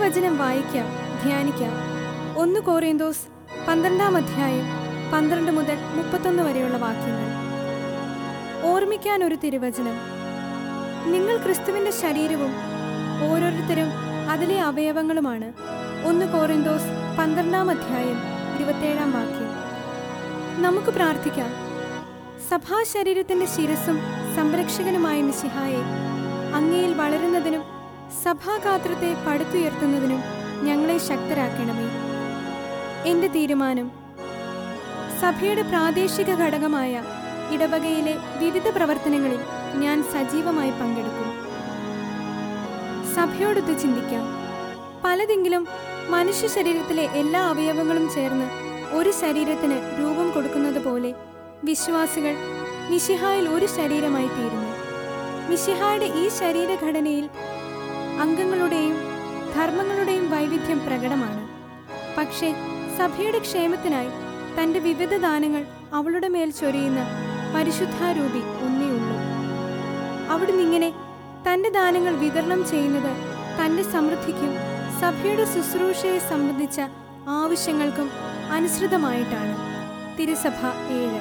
തിരുവചനം വായിക്കാം ധ്യാനിക്കാം ഒന്ന് കോറിയന്തോസ് പന്ത്രണ്ടാം അധ്യായം പന്ത്രണ്ട് മുതൽ മുപ്പത്തൊന്ന് വരെയുള്ള വാക്യങ്ങൾ ഓർമ്മിക്കാൻ ഒരു തിരുവചനം നിങ്ങൾ ക്രിസ്തുവിന്റെ ശരീരവും ഓരോരുത്തരും അതിലെ അവയവങ്ങളുമാണ് ഒന്ന് കോറിന്തോസ് പന്ത്രണ്ടാം അധ്യായം ഇരുപത്തേഴാം വാക്യം നമുക്ക് പ്രാർത്ഥിക്കാം സഭാ ശരീരത്തിന്റെ ശിരസും സംരക്ഷകനുമായ മിശിഹായെ അങ്ങയിൽ വളരുന്നതിനും സഭാഗാത്രത്തെ പടുത്തുയർത്തുന്നതിനും ഞങ്ങളെ ശക്തരാക്കണമേ എന്റെ തീരുമാനം സഭയുടെ പ്രാദേശിക ഘടകമായ ഇടവകയിലെ വിവിധ പ്രവർത്തനങ്ങളിൽ ഞാൻ സജീവമായി പങ്കെടുക്കും സഭയോടൊത്ത് ചിന്തിക്കാം പലതെങ്കിലും മനുഷ്യ ശരീരത്തിലെ എല്ലാ അവയവങ്ങളും ചേർന്ന് ഒരു ശരീരത്തിന് രൂപം കൊടുക്കുന്നത് പോലെ വിശ്വാസികൾ മിശിഹായിൽ ഒരു ശരീരമായി തീരുന്നു മിശിഹായുടെ ഈ ശരീരഘടനയിൽ അംഗങ്ങളുടെയും ധർമ്മങ്ങളുടെയും വൈവിധ്യം പ്രകടമാണ് പക്ഷേ സഭയുടെ ക്ഷേമത്തിനായി തന്റെ വിവിധ ദാനങ്ങൾ അവളുടെ മേൽ ചൊരിയുന്ന പരിശുദ്ധാരൂപി ഒന്നേയുള്ളൂ അവിടുന്ന് ഇങ്ങനെ തന്റെ ദാനങ്ങൾ വിതരണം ചെയ്യുന്നത് തന്റെ സമൃദ്ധിക്കും സഭയുടെ ശുശ്രൂഷയെ സംബന്ധിച്ച ആവശ്യങ്ങൾക്കും അനുസൃതമായിട്ടാണ് തിരുസഭ ഏഴ്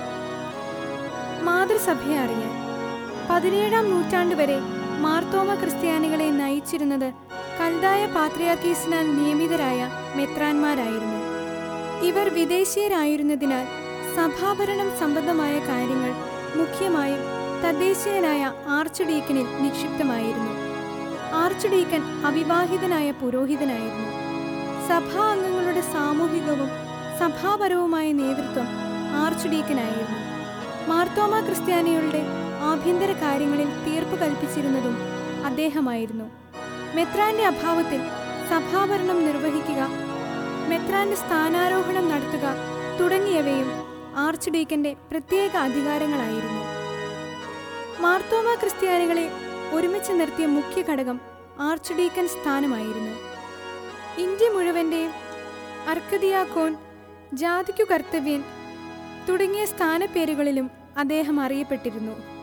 മാതൃസഭയെ അറിയാൻ പതിനേഴാം നൂറ്റാണ്ട് വരെ മാർത്തോമ ക്രിസ്ത്യാനികളെ നയിച്ചിരുന്നത് കൽതായ പാത്രിയാർക്കീസിനാൽ നിയമിതരായ മെത്രാന്മാരായിരുന്നു ഇവർ വിദേശീയരായിരുന്നതിനാൽ സഭാഭരണം സംബന്ധമായ കാര്യങ്ങൾ മുഖ്യമായും തദ്ദേശീയനായ ആർച്ച് ഡീക്കനിൽ നിക്ഷിപ്തമായിരുന്നു ആർച്ച് ഡീക്കൻ അവിവാഹിതനായ പുരോഹിതനായിരുന്നു സഭാ അംഗങ്ങളുടെ സാമൂഹികവും സഭാപരവുമായ നേതൃത്വം ആർച്ച് ഡീക്കനായിരുന്നു മാർത്തോമ ക്രിസ്ത്യാനികളുടെ ആഭ്യന്തര കാര്യങ്ങളിൽ തീർപ്പ് കൽപ്പിച്ചിരുന്നതും അദ്ദേഹമായിരുന്നു മെത്രാന്റെ അഭാവത്തിൽ സഭാഭരണം നിർവഹിക്കുക മെത്രാന്റെ സ്ഥാനാരോഹണം നടത്തുക തുടങ്ങിയവയും ആർച്ച് ഡീക്കന്റെ പ്രത്യേക അധികാരങ്ങളായിരുന്നു മാർത്തോമ ക്രിസ്ത്യാനികളെ ഒരുമിച്ച് നിർത്തിയ മുഖ്യ ഘടകം ആർച്ച് ഡീക്കൻ സ്ഥാനമായിരുന്നു ഇന്ത്യ മുഴുവന്റെയും അർക്കദിയാക്കോൻ ജാതിക്കു കർത്തവ്യൻ തുടങ്ങിയ സ്ഥാനപ്പേരുകളിലും അദ്ദേഹം അറിയപ്പെട്ടിരുന്നു